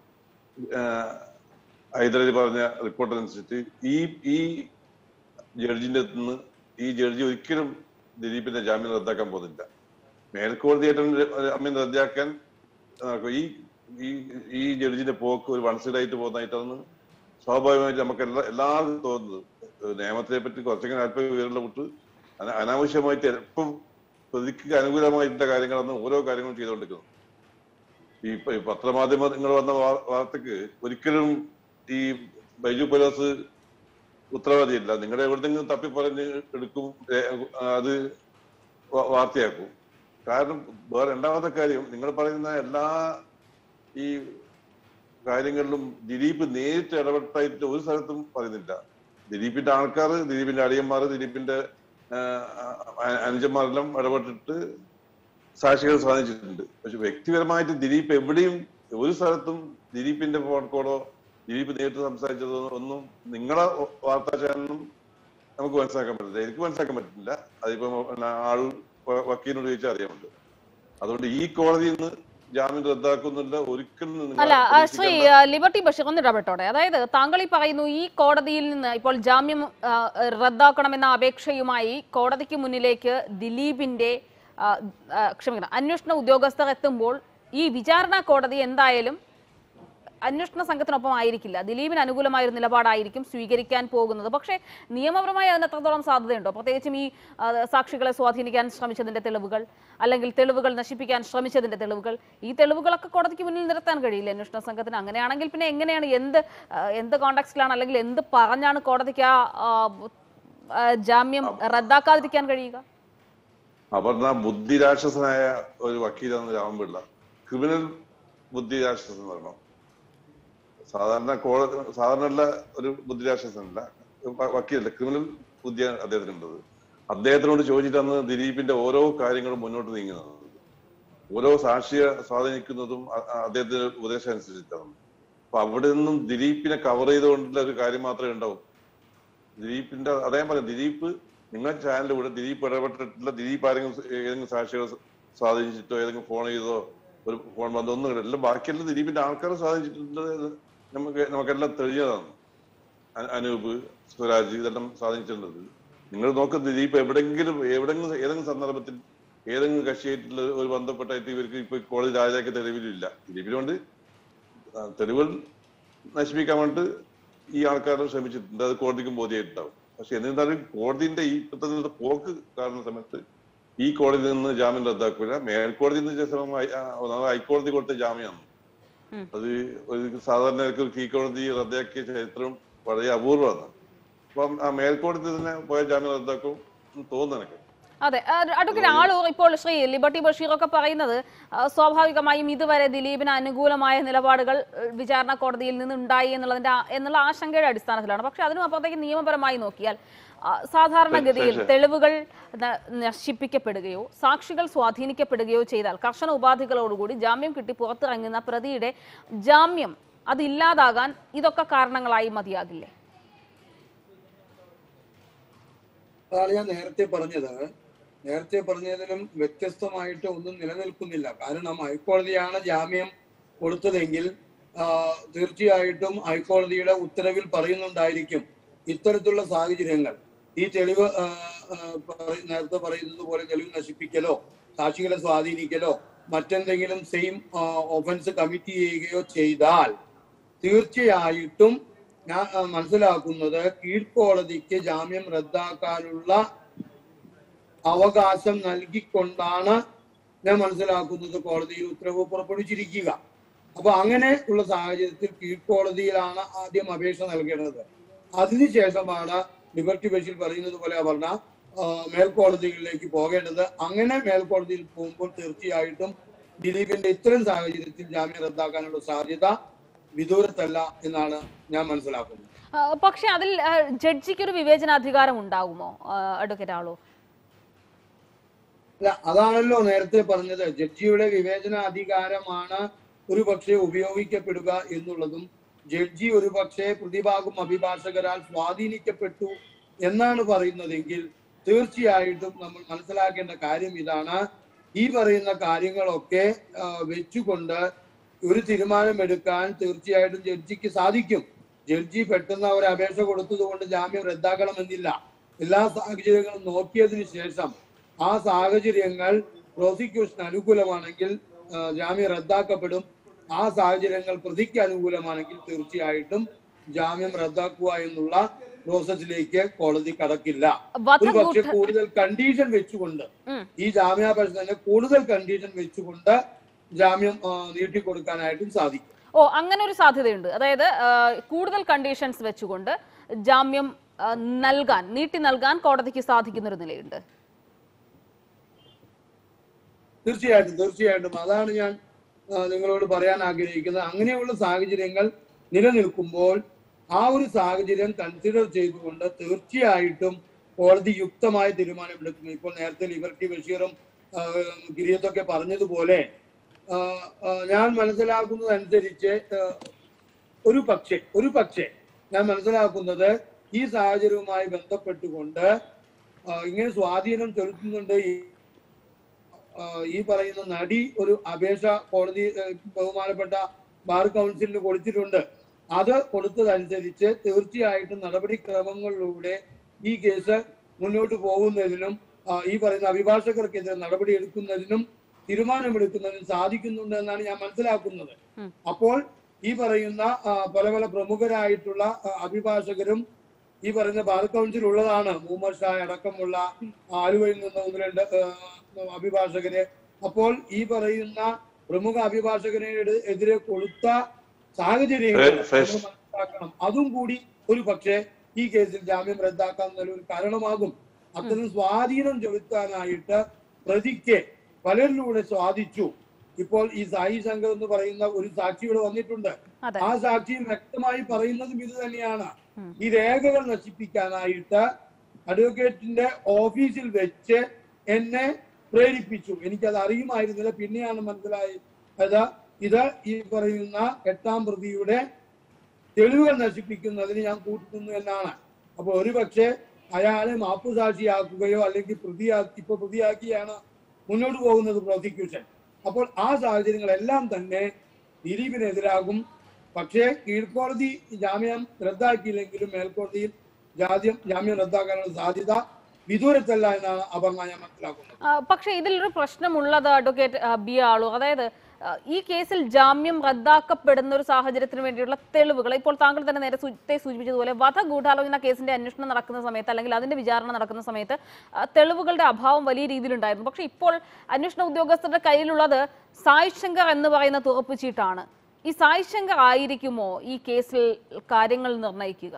ഹൈദരാലി പറഞ്ഞ റിപ്പോർട്ട് അനുസരിച്ച് ഈ ഈ ജഡ്ജിന്റെ അടുത്ത് നിന്ന് ഈ ജഡ്ജി ഒരിക്കലും ദിലീപിന്റെ ജാമ്യം റദ്ദാക്കാൻ പോകുന്നില്ല മേൽക്കോടതി ഏറ്റവും ജാമ്യം റദ്ദാക്കാൻ നടക്കും. ഈ ഈ ഈ ജഡ്ജിന്റെ പോക്ക് ഒരു വൺ സൈഡ് ആയിട്ട് പോകുന്നതായിട്ടാണ് സ്വാഭാവികമായിട്ട് നമുക്ക് എല്ലാ എല്ലാവർക്കും തോന്നുന്നത് ഏഹ് നിയമത്തിനെ പറ്റി കുറച്ചെങ്കിലും അല്പം വിവരമുള്ള കുട്ട് അന- അനാവശ്യമായിട്ട് എളുപ്പം പ്രതിക്ക് അനുകൂലമായിട്ടുള്ള കാര്യങ്ങളാണ് ഓരോ കാര്യങ്ങളും ചെയ്തുകൊണ്ടിരിക്കുന്നത് ഈ പ- ഈ പത്രമാധ്യമങ്ങൾ വന്ന വാ- വാർത്തക്ക് ഒരിക്കലും ഈ ബൈജു പലോസ് ഉത്തരവാദിയില്ല നിങ്ങളുടെ എവിടെന്നെങ്കിലും തപ്പി പറഞ്ഞ് എടുക്കും ഏ, അത് വ- വാർത്തയാക്കും കാരണം വേറെ രണ്ടാമത്തെ കാര്യം നിങ്ങൾ പറയുന്ന എല്ലാ ഈ കാര്യങ്ങളിലും ദിലീപ് നേരിട്ട് ഇടപെട്ടായിട്ട് ഒരു സ്ഥലത്തും പറയുന്നില്ല ദിലീപിന്റെ ആൾക്കാർ ദിലീപിന്റെ അടിയന്മാർ ദിലീപിന്റെ ആ, അ- അനുജന്മാരെല്ലാം ഇടപെട്ടിട്ട് സാക്ഷികൾ സാധിച്ചിട്ടുണ്ട് പക്ഷെ വ്യക്തിപരമായിട്ട് ദിലീപ് എവിടെയും ഒരു സ്ഥലത്തും ദിലീപിന്റെ ഫോൺ കോളോ ദിലീപ് നേരിട്ട് സംസാരിച്ചതോ ഒന്നും നിങ്ങളെ വാർത്താ ചാനലിനും നമുക്ക് മനസ്സിലാക്കാൻ പറ്റില്ല എനിക്ക് മനസ്സിലാക്കാൻ പറ്റില്ല അതിപ്പോ പിന്നെ ആൾ വ- വക്കീലിനോട് ചോദിച്ചാൽ അറിയാമുണ്ട് അതുകൊണ്ട് ഈ കോടതിയിൽ നിന്ന് ജാമ്യം റദ്ദാക്കുന്നില്ല ഒരിക്കലും നിങ്ങൾ അല്ല ആ, ശ്രീ പ്രതീക്ഷിക്കേണ്ട. ആ, ലിബർട്ടി ബഷീർ ഒന്ന് ഇടപെട്ടോടെ അതായത് താങ്കൾ ഈ പറയുന്നു ഈ കോടതിയിൽ നിന്ന് ഇപ്പോൾ ജാമ്യം ആ, റദ്ദാക്കണമെന്ന അപേക്ഷയുമായി കോടതിക്ക് മുന്നിലേക്ക് ദിലീപിന്റെ ആ, ആ, ക്ഷമിക്കണം അന്വേഷണ ഉദ്യോഗസ്ഥർ എത്തുമ്പോൾ ഈ വിചാരണ കോടതി എന്തായാലും അന്വേഷണ സംഘത്തിനൊപ്പം ആയിരിക്കില്ല ദിലീപിന് അനുകൂലമായ ഒരു നിലപാടായിരിക്കും സ്വീകരിക്കാൻ പോകുന്നത് പക്ഷേ നിയമപരമായി അതിന് എത്രത്തോളം സാധ്യതയുണ്ടോ പ്രത്യേകിച്ചും ഈ ആ, സാക്ഷികളെ സ്വാധീനിക്കാൻ ശ്രമിച്ചതിന്റെ തെളിവുകൾ അല്ലെങ്കിൽ തെളിവുകൾ നശിപ്പിക്കാൻ ശ്രമിച്ചതിന്റെ തെളിവുകൾ ഈ തെളിവുകളൊക്കെ കോടതിക്ക് മുന്നിൽ നിർത്താൻ കഴിയില്ല അന്വേഷണ സംഘത്തിന് അങ്ങനെയാണെങ്കിൽ പിന്നെ എങ്ങനെയാണ് എന്ത് ആ, എന്ത് കോണ്ടാക്സിലാണ് അല്ലെങ്കിൽ എന്ത് പറഞ്ഞാണ് കോടതിക്ക് ആ ആ, ആ, ജാമ്യം റദ്ദാക്കാതിരിക്കാൻ കഴിയുക അപർണ ബുദ്ധിരാക്ഷസനായ ഒരു വക്കീലാണ് രാമപിള്ള ക്രിമിനൽ ബുദ്ധിരാക്ഷസൻ എന്ന് പറയണം സാധാരണ കോടതി സാധാരണ ഒരു ബുദ്ധിരാക്ഷസനല്ല വ- വക്കീലല്ല ക്രിമിനൽ ബുദ്ധിയാണ് അദ്ദേഹത്തിനുള്ളത് അദ്ദേഹത്തിനോട് ചോദിച്ചിട്ടാണ് ദിലീപിന്റെ ഓരോ കാര്യങ്ങളും മുന്നോട്ട് നീങ്ങുന്നത് ഓരോ സാക്ഷിയെ സ്വാധീനിക്കുന്നതും അ- അ- അദ്ദേഹത്തിന്റെ ഉപദേശം അനുസരിച്ചിട്ടാണ് അപ്പൊ അവിടെ നിന്നും ദിലീപിനെ കവർ ചെയ്തുകൊണ്ടുള്ള ഒരു കാര്യം മാത്രമേ ഉണ്ടാവും ദിലീപിന്റെ അദ്ദേഹം പറയും ദിലീപ് നിങ്ങൾ ചാനലിലൂടെ ദിലീപ് ഇടപെട്ടിട്ടില്ല ദിലീപ് ആരെങ്കിലും സ് ഏതെങ്കിലും സാക്ഷികൾ സ്വാധീനിച്ചിട്ടോ ഏതെങ്കിലും ഫോൺ ചെയ്തോ ഒരു ഫോൺ വന്നോ ഒന്നും ഇല്ല. എല്ലാം ബാക്കിയെല്ലാം ദിലീപിന്റെ ആൾക്കാരെ സ്വാധീനിച്ചിട്ടുണ്ട് എന്ന് നമുക്ക് നമുക്കെല്ലാം തെളിഞ്ഞതാണ് അ- അനൂപ് സ്വരാജ് ഇതെല്ലാം സ്വാധീനിച്ചിട്ടുണ്ട് നിങ്ങൾ നോക്കുന്ന ദിലീപ് എവിടെങ്കിലും എവിടെങ്കിലും ഏതെങ്കിലും സന്ദർഭത്തിൽ ഏതെങ്കിലും കക്ഷിയായിട്ടുള്ള ഒരു ബന്ധപ്പെട്ടായിട്ട് ഇവർക്ക് ഇപ്പൊ കോടതി രാജാക്ക് തെളിവിലില്ല ദിലീപിനുകൊണ്ട് ആ, തെളിവുകൾ നശിപ്പിക്കാൻ വേണ്ടി ഈ ആൾക്കാർ ശ്രമിച്ചിട്ടുണ്ട് അത് കോടതിക്കും ബോധ്യമായിട്ടുണ്ടാവും പക്ഷെ എന്നിരുന്നാലും കോടതിന്റെ ഈ ഇപ്പോഴത്തെ പോക്ക് കാണുന്ന സമയത്ത് ഈ കോടതിയിൽ നിന്ന് ജാമ്യം റദ്ദാക്കൂല മേൽക്കോടതിയിൽ നിന്ന് ചില സമയം ഹൈ- ആ, ഒന്നാമത് ഹൈക്കോടതി കൊടുത്ത ജാമ്യമാണ് ഉം. അത് ഒരു സാധാരണ ഒരു കീഴ്ക്കോടതി റദ്ദാക്കിയ ചരിത്രം വളരെ അപൂർവമാണ് അപ്പം ആ മേൽക്കോടതി തന്നെ പോയ ജാമ്യം റദ്ദാക്കും എന്ന് തോന്നുന്നു എനിക്ക് അതെ ആ, അഡ്വക്കേറ്റ് ആളൂർ ഇപ്പോൾ ശ്രീ ലിബർട്ടി ബഷീർ ഒക്കെ പറയുന്നത് ആ, സ്വാഭാവികമായും ഇതുവരെ ദിലീപിന് അനുകൂലമായ നിലപാടുകൾ ഏ, വിചാരണ കോടതിയിൽ നിന്ന് ഉണ്ടായി എന്നുള്ളതിന്റെ ആ- എന്നുള്ള ആശങ്കയുടെ അടിസ്ഥാനത്തിലാണ് പക്ഷെ അതിനും അപ്പുറത്തേക്ക് നിയമപരമായി നോക്കിയാൽ ആ, സാധാരണഗതിയിൽ ശരി. തെളിവുകൾ ന- നശിപ്പിക്കപ്പെടുകയോ സാക്ഷികൾ സ്വാധീനിക്കപ്പെടുകയോ ചെയ്താൽ കർശന ഉപാധികളോടുകൂടി ജാമ്യം കിട്ടി പുറത്തിറങ്ങുന്ന പ്രതിയുടെ ജാമ്യം അതില്ലാതാകാൻ ഇതൊക്കെ കാരണങ്ങളായി മതിയാകില്ലേ അതാണ് ഞാൻ നേരത്തെ പറഞ്ഞത് നേരത്തെ പറഞ്ഞതിലും വ്യത്യസ്തമായിട്ട് ഒന്നും നിലനിൽക്കുന്നില്ല കാരണം ഹൈക്കോടതിയാണ് ജാമ്യം കൊടുത്തതെങ്കിൽ ആ, തീർച്ചയായിട്ടും ഹൈക്കോടതിയുടെ ഉത്തരവിൽ പറയുന്നുണ്ടായിരിക്കും ഇത്തരത്തിലുള്ള സാഹചര്യങ്ങൾ ഈ തെളിവ് ആ, ആ, പറ- നേരത്തെ പറയുന്നത് പോലെ തെളിവ് നശിപ്പിക്കലോ സാക്ഷികളെ സ്വാധീനിക്കലോ മറ്റെന്തെങ്കിലും സെയിം ഒഫൻസ് കമ്മിറ്റ് ചെയ്യുകയോ ചെയ്താൽ തീർച്ചയായിട്ടും ഞാൻ ആ, മനസ്സിലാക്കുന്നത് കീഴ്ക്കോടതിക്ക് ജാമ്യം റദ്ദാക്കാനുള്ള അവകാശം നൽകിക്കൊണ്ടാണ് ഞാൻ മനസ്സിലാക്കുന്നത് കോടതിയിൽ ഉത്തരവ് പുറപ്പെടുവിച്ചിരിക്കുക അപ്പൊ അങ്ങനെ ഉള്ള സാഹചര്യത്തിൽ കീഴ്ക്കോടതിയിലാണ് ആദ്യം അപേക്ഷ നൽകേണ്ടത് അതിനുശേഷമാണ് ലിബർട്ടി ബഷീർ പറയുന്നത് പോലെ പറഞ്ഞ മേൽക്കോടതികളിലേക്ക് പോകേണ്ടത് അങ്ങനെ മേൽക്കോടതിയിൽ പോകുമ്പോൾ തീർച്ചയായിട്ടും ദിലീപിന്റെ ഇത്തരം സാഹചര്യത്തിൽ ജാമ്യം റദ്ദാക്കാനുള്ള സാധ്യത വിദൂരത്തല്ല എന്നാണ് ഞാൻ മനസ്സിലാക്കുന്നത് ആ, പക്ഷെ അതിൽ ആ, ജഡ്ജിക്ക് ഒരു വിവേചനാധികാരം ഉണ്ടാകുമോ ആ, അഡ്വക്കേറ്റ് ആളോ അല്ല അതാണല്ലോ നേരത്തെ പറഞ്ഞത് ജഡ്ജിയുടെ വിവേചന അധികാരമാണ് ഒരു പക്ഷേ ഉപയോഗിക്കപ്പെടുക എന്നുള്ളതും ജഡ്ജി ഒരു പക്ഷേ പ്രതിഭാഗം അഭിഭാഷകരാൽ സ്വാധീനിക്കപ്പെട്ടു എന്നാണ് പറയുന്നതെങ്കിൽ തീർച്ചയായിട്ടും നമ്മൾ മനസ്സിലാക്കേണ്ട കാര്യം ഇതാണ് ഈ പറയുന്ന കാര്യങ്ങളൊക്കെ ആ, വെച്ചുകൊണ്ട് ഒരു തീരുമാനമെടുക്കാൻ തീർച്ചയായിട്ടും ജഡ്ജിക്ക് സാധിക്കും ജഡ്ജി പെട്ടെന്ന് ഒരു അപേക്ഷ കൊടുത്തതുകൊണ്ട് ജാമ്യം റദ്ദാക്കണമെന്നില്ല എല്ലാ സാഹചര്യങ്ങളും നോക്കിയതിനു ശേഷം ആ സാഹചര്യങ്ങൾ പ്രോസിക്യൂഷൻ അനുകൂലമാണെങ്കിൽ ആ, ജാമ്യം റദ്ദാക്കപ്പെടും ആ സാഹചര്യങ്ങൾ പ്രതിക്ക് അനുകൂലമാണെങ്കിൽ തീർച്ചയായിട്ടും ജാമ്യം റദ്ദാക്കുക എന്നുള്ള പ്രോസസ്സിലേക്ക് കോടതി കടക്കില്ല ഒരു പക്ഷെ വധഗൂഢ കൂടുതൽ കണ്ടീഷൻ വെച്ചുകൊണ്ട് ഉം. ഈ ജാമ്യാപേക്ഷ തന്നെ കൂടുതൽ കണ്ടീഷൻ വെച്ചുകൊണ്ട് ജാമ്യം ആ, നീട്ടിക്കൊടുക്കാനായിട്ടും സാധിക്കും ഓ അങ്ങനെ ഒരു സാധ്യതയുണ്ട് അതായത് ആ, കൂടുതൽ കണ്ടീഷൻസ് വെച്ചുകൊണ്ട് ജാമ്യം ആ, നൽകാൻ നീട്ടി നൽകാൻ കോടതിക്ക് സാധിക്കുന്ന ഒരു നിലയുണ്ട് തീർച്ചയായിട്ടും തീർച്ചയായിട്ടും അതാണ് ഞാൻ ആ, നിങ്ങളോട് പറയാൻ ആഗ്രഹിക്കുന്നത് അങ്ങനെയുള്ള സാഹചര്യങ്ങൾ നിലനിൽക്കുമ്പോൾ ആ ഒരു സാഹചര്യം കൺസിഡർ ചെയ്തുകൊണ്ട് തീർച്ചയായിട്ടും കോടതി യുക്തമായ തീരുമാനമെടുക്കുന്നു ഇപ്പോൾ നേരത്തെ ലിബർട്ടി ബഷീറും ആ, ഗിരിയത്തൊക്കെ പറഞ്ഞതുപോലെ ആ, ആ, ഞാൻ മനസ്സിലാക്കുന്നത് അനുസരിച്ച് ആ, ഒരു പക്ഷേ ഒരു പക്ഷേ ഞാൻ മനസ്സിലാക്കുന്നത് ഈ സാഹചര്യവുമായി ബന്ധപ്പെട്ടുകൊണ്ട് ആ, ഇങ്ങനെ സ്വാധീനം ചെലുത്തുന്നുണ്ട് ഈ ആ, ഈ പറയുന്ന നടി ഒരു അപേക്ഷ കോടതി ഏ, ബഹുമാനപ്പെട്ട ബാർ കൗൺസിലിന് കൊടുത്തിട്ടുണ്ട് അത് കൊടുത്തതനുസരിച്ച് തീർച്ചയായിട്ടും നടപടിക്രമങ്ങളിലൂടെ ഈ കേസ് മുന്നോട്ട് പോകുന്നതിനും ആ, ഈ പറയുന്ന അഭിഭാഷകർക്കെതിരെ നടപടി എടുക്കുന്നതിനും തീരുമാനമെടുക്കുന്നതിനും സാധിക്കുന്നുണ്ട് എന്നാണ് ഞാൻ മനസ്സിലാക്കുന്നത് ഉം. അപ്പോൾ ഈ പറയുന്ന ആ, പല പല പ്രമുഖരായിട്ടുള്ള ആ, അഭിഭാഷകരും ഈ പറയുന്ന ബാർ കൗൺസിൽ ഉള്ളതാണ് മുഹമ്മദ് ഷാ അടക്കമുള്ള ആലുവയിൽ നിന്ന് ഒന്ന് രണ്ട് ആ, അഭിഭാഷകര് അപ്പോൾ ഈ പറയുന്ന പ്രമുഖ അഭിഭാഷകനെ എട്- എതിരെ കൊടുത്ത സാഹചര്യങ്ങൾ ഫെ- ഫെസ്- നമ്മൾ മനസ്സിലാക്കണം അതും കൂടി ഒരു പക്ഷേ ഈ കേസിൽ ജാമ്യം റദ്ദാക്കാൻ ഒരു കാരണമാകും അത്തരം സ്വാധീനം ചെലുത്താനായിട്ട് പ്രതിക്ക് പലരിലൂടെ സ്വാധിച്ചു ഇപ്പോൾ ഈ സായി ശങ്കർ എന്ന് പറയുന്ന ഒരു സാക്ഷി ഇവിടെ വന്നിട്ടുണ്ട് അതെ ആ സാക്ഷിയിൽ വ്യക്തമായി പറയുന്നതും ഇത് തന്നെയാണ് ഉം. ഈ രേഖകൾ നശിപ്പിക്കാനായിട്ട് അഡ്വക്കേറ്റിന്റെ ഓഫീസിൽ വെച്ച് എന്നെ പ്രേരിപ്പിച്ചു എനിക്കത് അറിയുമായിരുന്നില്ല പിന്നെയാണ് മനസ്സിലായത് ഇത് ഈ പറയുന്ന എട്ടാം പ്രതിയുടെ തെളിവുകൾ നശിപ്പിക്കുന്നതിന് ഞാൻ കൂട്ടുന്നു എന്നാണ് അപ്പൊ ഒരു പക്ഷേ അയാളെ മാപ്പുസാക്ഷിയാക്കുകയോ അല്ലെങ്കിൽ പ്രതിയാക്കി ഇപ്പൊ പ്രതിയാക്കിയാണ് മുന്നോട്ട് പോകുന്നത് പ്രോസിക്യൂഷൻ അപ്പോൾ ആ സാഹചര്യങ്ങളെല്ലാം തന്നെ ദിലീപിനെതിരാകും പക്ഷേ കീഴ്ക്കോടതി ജാമ്യം റദ്ദാക്കിയില്ലെങ്കിലും മേൽക്കോടതിയിൽ ജാദ്യം ജാമ്യം റദ്ദാക്കാനുള്ള സാധ്യത വിദൂരത്തല്ല എന്നാണ് അപർണ ഞാൻ മനസ്സിലാക്കുന്നത് ആ, പക്ഷേ ഇതിലൊരു പ്രശ്നമുള്ളത് അഡ്വക്കേറ്റ് ആ, ബി ആളു അതായത് ആ, ഈ കേസിൽ ജാമ്യം റദ്ദാക്കപ്പെടുന്ന ഒരു സാഹചര്യത്തിന് വേണ്ടിയുള്ള തെളിവുകൾ ഇപ്പോൾ താങ്കൾ തന്നെ നേരത്തെ സൂചിപ്പിച്ചതുപോലെ വധഗൂഢാലോചന കേസിന്റെ അന്വേഷണം നടക്കുന്ന സമയത്ത് അല്ലെങ്കിൽ അതിന്റെ വിചാരണ നടക്കുന്ന സമയത്ത് ആ, തെളിവുകളുടെ അഭാവം വലിയ രീതിയിലുണ്ടായിരുന്നു പക്ഷേ ഇപ്പോൾ അന്വേഷണ ഉദ്യോഗസ്ഥരുടെ കയ്യിലുള്ളത് സായ് ശങ്കർ എന്ന് പറയുന്ന തുറപ്പ് ചീട്ടാണ് ഈ സായ് ശങ്കർ ആയിരിക്കുമോ ഈ കേസിൽ കാര്യങ്ങൾ നിർണ്ണയിക്കുക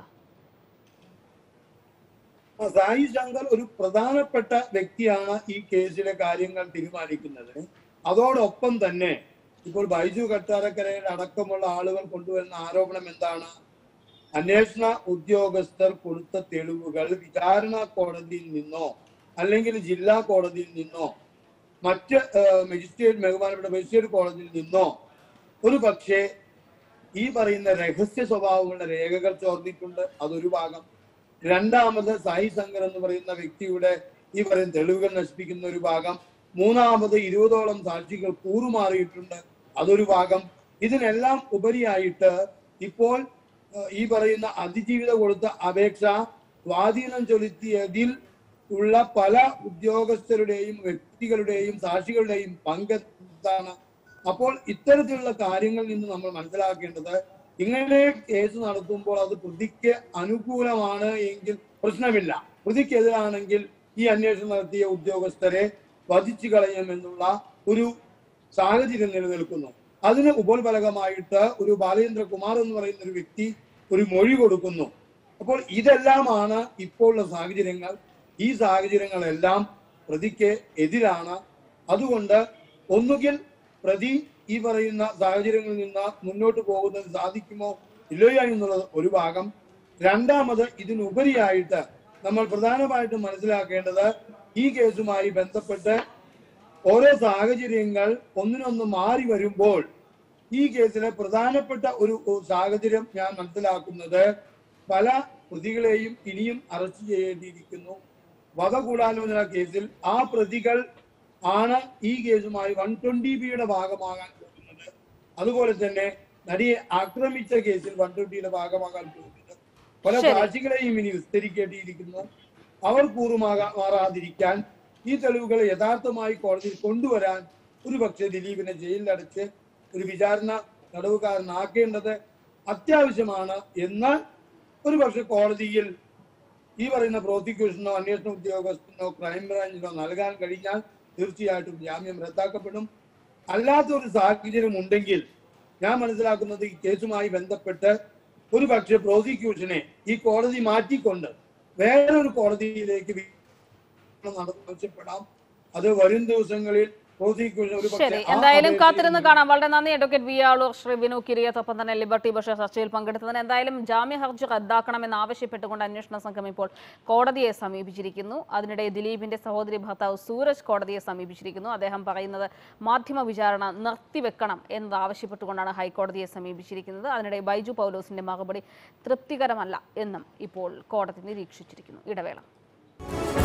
ആ, സായി ശങ്കർ ഒരു പ്രധാനപ്പെട്ട വ്യക്തിയാണ് ഈ കേസിലെ കാര്യങ്ങൾ തീരുമാനിക്കുന്നത് അതോടൊപ്പം തന്നെ ഇപ്പോൾ ബൈജു കട്ടാരക്കരയുടെ അടക്കമുള്ള ആളുകൾ കൊണ്ടുവരുന്ന ആരോപണം എന്താണ് അന്വേഷണ ഉദ്യോഗസ്ഥർ കൊടുത്ത തെളിവുകൾ വിചാരണ കോടതിയിൽ നിന്നോ അല്ലെങ്കിൽ ജില്ലാ കോടതിയിൽ നിന്നോ മറ്റ് ഏഹ്, മജിസ്ട്രേറ്റ് ബഹുമാനപ്പെട്ട മജിസ്ട്രേറ്റ് കോടതിയിൽ നിന്നോ ഒരു പക്ഷേ ഈ പറയുന്ന രഹസ്യ സ്വഭാവമുള്ള രേഖകൾ ചോർന്നിട്ടുണ്ട് അതൊരു ഭാഗം രണ്ടാമത് സായി ശങ്കർ എന്ന് പറയുന്ന വ്യക്തിയുടെ ഈ പറയുന്ന തെളിവുകൾ നശിപ്പിക്കുന്ന ഒരു ഭാഗം മൂന്നാമത് ഇരുപതോളം സാക്ഷികൾ കൂറുമാറിയിട്ടുണ്ട് അതൊരു ഭാഗം ഇതിനെല്ലാം ഉപരിയായിട്ട് ഇപ്പോൾ ഏഹ്, ഈ പറയുന്ന അതിജീവിത കൊടുത്ത അപേക്ഷ സ്വാധീനം ചെലുത്തിയതിൽ ഉള്ള പല ഉദ്യോഗസ്ഥരുടെയും വ്യക്തികളുടെയും സാക്ഷികളുടെയും പങ്ക് എന്താണ് അപ്പോൾ ഇത്തരത്തിലുള്ള കാര്യങ്ങളിൽ നിന്ന് നമ്മൾ മനസ്സിലാക്കേണ്ടത് ഇങ്ങനെ കേസ് നടത്തുമ്പോൾ അത് പ്രതിക്ക് അനുകൂലമാണ് എങ്കിൽ പ്രശ്നമില്ല പ്രതിക്കെതിരാണെങ്കിൽ ഈ അന്വേഷണം നടത്തിയ ഉദ്യോഗസ്ഥരെ വധിച്ചു കളയുമെന്നുള്ള ഒരു സാഹചര്യം നിലനിൽക്കുന്നു അതിന് ഉപോത്ബലകമായിട്ട് ഒരു ബാലേന്ദ്രകുമാർ എന്ന് പറയുന്ന ഒരു വ്യക്തി ഒരു മൊഴി കൊടുക്കുന്നു അപ്പോൾ ഇതെല്ലാമാണ് ഇപ്പോഴുള്ള സാഹചര്യങ്ങൾ ഈ സാഹചര്യങ്ങളെല്ലാം പ്രതിക്ക് എതിരാണ് അതുകൊണ്ട് ഒന്നുകിൽ പ്രതി ഈ പറയുന്ന സാഹചര്യങ്ങളിൽ നിന്ന് മുന്നോട്ട് പോകുന്നത് സാധിക്കുമോ ഇല്ലയോ എന്നുള്ളത് ഒരു ഭാഗം രണ്ടാമത് ഇതിനുപരിയായിട്ട് നമ്മൾ പ്രധാനമായിട്ടും മനസ്സിലാക്കേണ്ടത് ഈ കേസുമായി ബന്ധപ്പെട്ട് ഓരോ സാഹചര്യങ്ങൾ ഒന്നിനൊന്ന് മാറി വരുമ്പോൾ ഈ കേസിലെ പ്രധാനപ്പെട്ട ഒരു സാഹചര്യം ഞാൻ മനസ്സിലാക്കുന്നത് പല പ്രതികളെയും ഇനിയും അറസ്റ്റ് ചെയ്യേണ്ടിയിരിക്കുന്നു വധഗൂഢാലോചന കേസിൽ ആ പ്രതികൾ ആണ് ഈ കേസുമായി വൺ ട്വന്റി ബിയുടെ ഭാഗമാകാൻ പോകുന്നത് അതുപോലെ തന്നെ നടിയെ ആക്രമിച്ച കേസിൽ വൺ ട്വന്റിയുടെ ഭാഗമാകാൻ പോകുന്നത് പല ശരി. സാക്ഷികളെയും ഇനി വിസ്തരിക്കേണ്ടിയിരിക്കുന്നു അവർ കൂറുമാകാ മാറാതിരിക്കാൻ ഈ തെളിവുകൾ യഥാർത്ഥമായി കോടതിയിൽ കൊണ്ടുവരാൻ ഒരു പക്ഷേ ദിലീപിനെ ജയിലിലടച്ച് ഒരു വിചാരണ തടവുകാരനാക്കേണ്ടത് അത്യാവശ്യമാണ് എന്ന് ഒരു പക്ഷെ കോടതിയിൽ ഈ പറയുന്ന പ്രോസിക്യൂഷനോ അന്വേഷണ ഉദ്യോഗസ്ഥനോ ക്രൈംബ്രാഞ്ചിനോ നൽകാൻ കഴിഞ്ഞാൽ തീർച്ചയായിട്ടും ജാമ്യം റദ്ദാക്കപ്പെടും അല്ലാത്ത ഒരു സാഹചര്യം ഉണ്ടെങ്കിൽ ഞാൻ മനസ്സിലാക്കുന്നത് ഈ കേസുമായി ബന്ധപ്പെട്ട് ഒരു പക്ഷേ പ്രോസിക്യൂഷനെ ഈ കോടതി മാറ്റിക്കൊണ്ട് വേറൊരു കോടതിയിലേക്ക് വി- നടത്താൻ ആവശ്യപ്പെടാം അത് വരും ദിവസങ്ങളിൽ പ്രോസിക്യൂഷൻ ഒരു പക്ഷേ ശരി ആ എന്തായാലും അപേക്ഷയിൽ കാത്തിരുന്ന് കാണാം വളരെ നന്ദി അഡ്വക്കേറ്റ് വി ആളൂർ ശ്രീ വിനു കിരിയത്തൊപ്പം തന്നെ ലിബർട്ടി ബഷ ചർച്ചയിൽ പങ്കെടുത്തതിന് എന്തായാലും ജാമ്യ ഹർജി റദ്ദാക്കണമെന്ന് ആവശ്യപ്പെട്ടുകൊണ്ട് അന്വേഷണ സംഘം ഇപ്പോൾ കോടതിയെ സമീപിച്ചിരിക്കുന്നു അതിനിടെ ദിലീപിന്റെ സഹോദരി ഭർത്താവ് സൂരജ് കോടതിയെ സമീപിച്ചിരിക്കുന്നു അദ്ദേഹം പറയുന്നത് മാധ്യമ വിചാരണ നിർത്തിവെക്കണം എന്നത് ആവശ്യപ്പെട്ടുകൊണ്ടാണ് ഹൈക്കോടതിയെ സമീപിച്ചിരിക്കുന്നത് അതിനിടെ ബൈജു പൗലോസിന്റെ മറുപടി തൃപ്തികരമല്ല എന്നും ഇപ്പോൾ കോടതി നിരീക്ഷിച്ചിരിക്കുന്നു ഇടവേള